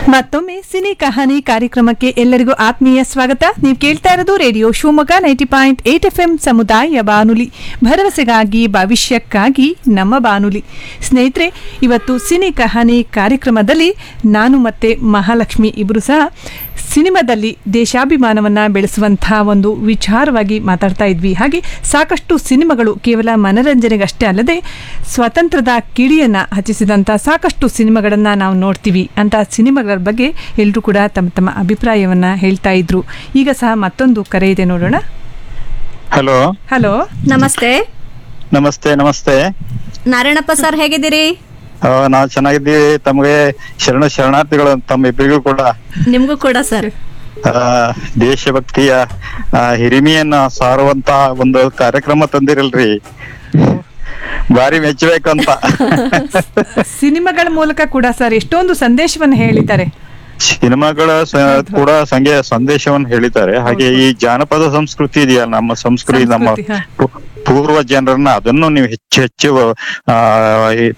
ಮತ್ತೊಮ್ಮೆ ಸಿನಿ ಕಹಾನಿ ಕಾರ್ಯಕ್ರಮಕ್ಕೆ ಎಲ್ಲರಿಗೂ ಆತ್ಮೀಯ ಸ್ವಾಗತ ನೀವು ಕೇಳ್ತಾ ಇರೋದು radio Shivamogga ninety point eight F M ಸಮುದಾಯ ಬಾನುಲಿ ಭರವಸೆಗಾಗಿ ಭವಿಷ್ಯಕ್ಕಾಗಿ ನಮ್ಮ ಬಾನುಲಿ ಸ್ನೇಹಿತರೆ ಇವತ್ತು ಸಿನಿ ಕಹಾನಿ ಕಾರ್ಯಕ್ರಮದಲ್ಲಿ ನಾನು ಮತ್ತೆ ಮಹಾಲಕ್ಷ್ಮಿ ಇಬ್ಬರು ಸಹ ಸಿನಿಮಾದಲ್ಲಿ ದೇಶಾಭಿಮಾನವನ್ನು ಬೆಳೆಸುವಂತಹ ಒಂದು ವಿಚಾರವಾಗಿ ಮಾತಾಡ್ತಾ ಇದ್ವಿ ಹಾಗೆ ಸಾಕಷ್ಟು ಸಿನಿಮಾಗಳು ಕೇವಲ ಮನರಂಜನೆಗಷ್ಟೇ ಅಲ್ಲದೆ ಸ್ವಾತಂತ್ರ್ಯದ ಕಿಡಿಯನ್ನು ಹಚ್ಚಿಸಿದಂಥ ಸಾಕಷ್ಟು ಸಿನಿಮಾಗಳನ್ನು ನಾವು ನೋಡ್ತೀವಿ ಅಂತ ಸಿನಿಮಾಗಳ ಬಗ್ಗೆ ಎಲ್ಲರೂ ಕೂಡ ತಮ್ಮ ತಮ್ಮ ಅಭಿಪ್ರಾಯವನ್ನು ಹೇಳ್ತಾ ಇದ್ರು ಈಗ ಸಹ ಮತ್ತೊಂದು ಕರೆ ಇದೆ ನೋಡೋಣ ಹಲೋ ಹಲೋ ನಮಸ್ತೆ ನಮಸ್ತೆ ನಮಸ್ತೆ ನಾರಾಯಣಪ್ಪ ಸರ್ ಹೇಗಿದ್ದೀರಿ ಆ, ನಾವು ಚೆನ್ನಾಗಿದ್ದೀವಿ ತಮಗೆ ಶರಣ ಶರಣಾರ್ಥಿಗಳು ತಮ್ಮ ಇಬ್ಬರಿಗೂ ಕೂಡ ನಿಮ್ಗೂ ಕೂಡ ಸರ್ ಆ, ದೇಶಭಕ್ತಿಯ ಆ, ಹಿರಿಮೆಯನ್ನ ಸಾರುವಂತ ಒಂದು ಕಾರ್ಯಕ್ರಮ ತಂದಿರಲ್ರಿ ಭಾರಿ ಮೆಚ್ಚಬೇಕಂತ ಸಿನಿಮಾಗಳ ಮೂಲಕ ಕೂಡ ಸರ್ ಎಷ್ಟೊಂದು ಸಂದೇಶವನ್ನು ಹೇಳಿದ್ದಾರೆ ಸಿನಿಮಾಗಳ ಸ- ಕೂಡ ಸಂಗೆ ಸಂದೇಶವನ್ನು ಹೇಳಿದ್ದಾರೆ ಹಾಗೆ ಈ ಜಾನಪದ ಸಂಸ್ಕೃತಿ ಇದೆಯಲ್ಲ ನಮ್ಮ ಸಂಸ್ಕೃತಿ ನಮ್ಮ ಸಂಸ್ಕೃತಿ, ಹಾ. ಪೂ- ಪೂರ್ವ ಜನರನ್ನ ಅದನ್ನು ನೀವು ಹೆಚ್ಚು ಹೆಚ್ಚು ಆ, ಈ